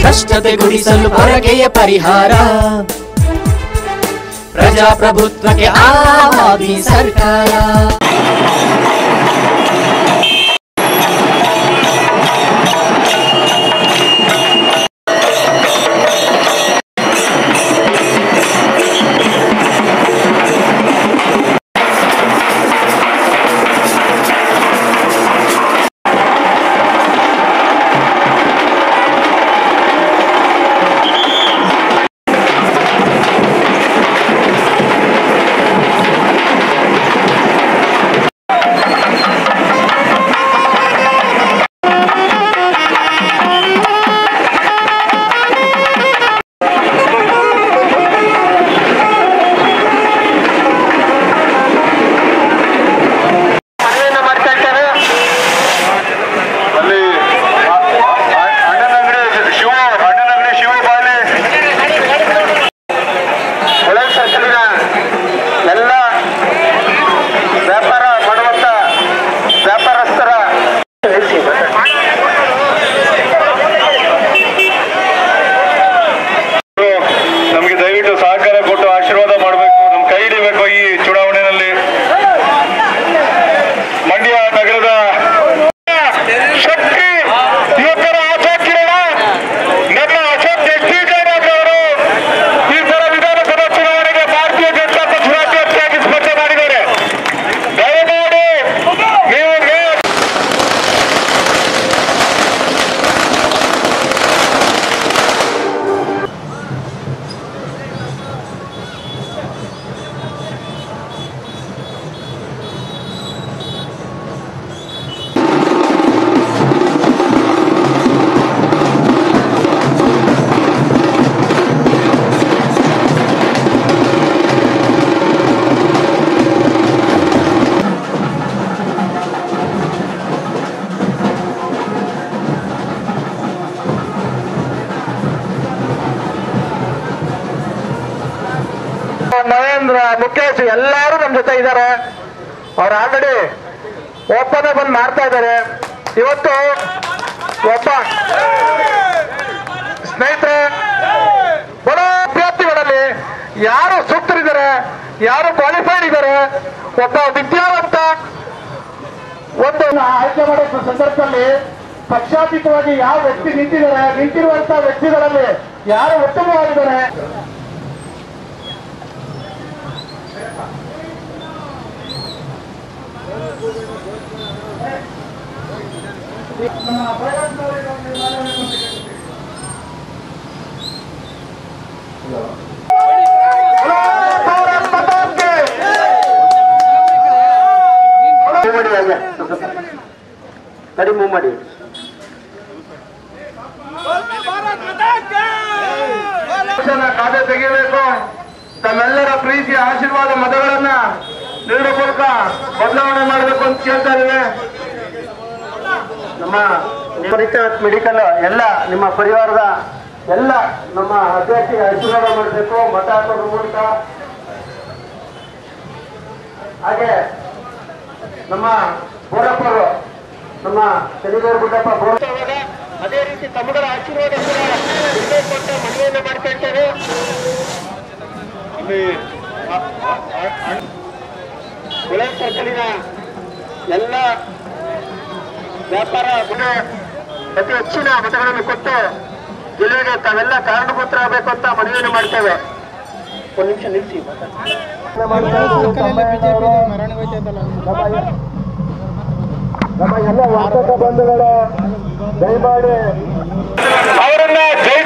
ಭ್ರಷ್ಟತೆ ಗುಡಿಸಲು ಪೊರಕೆಯ ಪರಿಹಾರ ಪ್ರಜಾಪ್ರಭುತ್ವಕ್ಕೆ ಆವಾದಿ ಸರ್ಕಾರ ಮನವಿಯನ್ನ ಮಾಡ್ತಾ ಇದ್ದಾರೆ ಅಲ್ಲಿ ಅಣ್ಣನಂಗಡಿ ಶಿವ ಅಣ್ಣನಂಗಡಿ ಶಿವ ಬಾಲಿ ಹೊಳೆ ಸರ್ಕಲಿನ ಎಲ್ಲ ವ್ಯಾಪಾರ ಮಾಡುವಂತ ವ್ಯಾಪಾರಸ್ಥರ ನಮಗೆ ದಯವಿಟ್ಟು ಸಹಕಾರ ಕೊಟ್ಟು ಆಶೀರ್ವಾದ ಮಾಡಬೇಕು ನಮ್ ಕೈ ಹಿಡಿಬೇಕು ಈ ಚುನಾವಣೆಯಲ್ಲಿ ಮಂಡ್ಯ ನಗರದ ಶಕ್ತಿ ಯುವಕರ ಆಸಕ್ತಿಗಳ ನಮ್ಮ ಅಶೋಕ್ ಜಗದೀಶ್ ಅವರು ಈ ಸಲ ವಿಧಾನಸಭಾ ಚುನಾವಣೆಗೆ ಭಾರತೀಯ ಜನತಾ ಪಕ್ಷ ರಾಜ್ಯಾಧ್ಯಕ್ಷರಾಗಿ ಸ್ಪರ್ಧೆ ಮಾಡಿದ್ದಾರೆ ದಯಮಾಡಿ ನೀವು ಮೇ- ನರೇಂದ್ರ ಮುಖೇಶ್ ಎಲ್ಲರೂ ನಮ್ಮ ಜೊತೆ ಇದ್ದಾರೆ ಅವ್ರು ಆಲ್ರೆಡಿ ಓಪನ್ ಬಂದು ಮಾಡ್ತಾ ಇದ್ದಾರೆ ಇವತ್ತು ಒಬ್ಬ ಸ್ನೇಹಿತರೆ ಬರೋ ಅಭ್ಯರ್ಥಿಗಳಲ್ಲಿ ಯಾರು ಸೂಕ್ತರಿದ್ದಾರೆ ಯಾರು ಕ್ವಾಲಿಫೈಡ್ ಇದ್ದಾರೆ ಒಬ್ಬ ವಿದ್ಯಾವಂತ ಒಂದು ಆಯ್ಕೆ ಮಾಡೋ ಸಂದರ್ಭದಲ್ಲಿ ಪಕ್ಷಾತೀತವಾಗಿ ಯಾವ ವ್ಯಕ್ತಿ ನಿಂತಿದ್ದಾರೆ ನಿಂತಿರುವಂತಹ ವ್ಯಕ್ತಿಗಳಲ್ಲಿ ಯಾರು ಉತ್ತಮವಾಗಿದ್ದಾರೆ ಕಡಿಮೆ ಮೂವ್ ಮಾಡಿ ಖಾತೆ ತೆಗೆಯಬೇಕು ತಮ್ಮೆಲ್ಲರ ಪ್ರೀತಿಯ ಆಶೀರ್ವಾದ ಮತಗಳನ್ನ ನೀಡುವ ಮೂಲಕ ಬದಲಾವಣೆ ಮಾಡಬೇಕು ಅಂತ ಕೇಳ್ತಾ ಇದ್ದೇವೆ ನಮ್ಮ ಪರಿಚಯ ಮೆಡಿಕಲ್ ಎಲ್ಲ ನಿಮ್ಮ ಪರಿವಾರದ ಎಲ್ಲ ನಮ್ಮ ಅಭ್ಯರ್ಥಿಗೆ ಆಶೀರ್ವಾದ ಮಾಡಬೇಕು ಮತ ಹಾಕೋದ್ರ ಮೂಲಕ ಹಾಗೆ ನಮ್ಮ ಬೋರಪ್ಪರು ನಮ್ಮ ಶನಿವಾರ ಗುಡ್ಡಪ್ಪ ಬೋರ ಅದೇ ರೀತಿ ತಮ್ಮಗಳ ಆಶೀರ್ವಾದ ಕೂಡ ಇರಬೇಕು ಅಂತ ಮನವಿಯನ್ನು ಮಾಡ್ಕೊಳ್ತೇವೆ ಇಲ್ಲಿ ಹೊಳೆ ಸರ್ಕಲಿನ ಎಲ್ಲ ವ್ಯಾಪಾರ ಗುಣ ಅತಿ ಹೆಚ್ಚಿನ ಮತಗಳನ್ನು ಕೊಟ್ಟು ಜಿಲ್ಲೆಗೆ ತಾವೆಲ್ಲ ಕಾರಣಭೂತರಾಗಬೇಕು ಅಂತ ಮನವಿಯನ್ನು ಮಾಡ್ತೇವೆ ಒಂದು ನಿಮಿಷ ನಿಲ್ಲಿಸಿ ನಮ್ಮ ಎಲ್ಲ ವಾರ್ತಕ ಬಂಧುಗಳು ದಯಮಾಡಿ ಅವರನ್ನ ಜೈ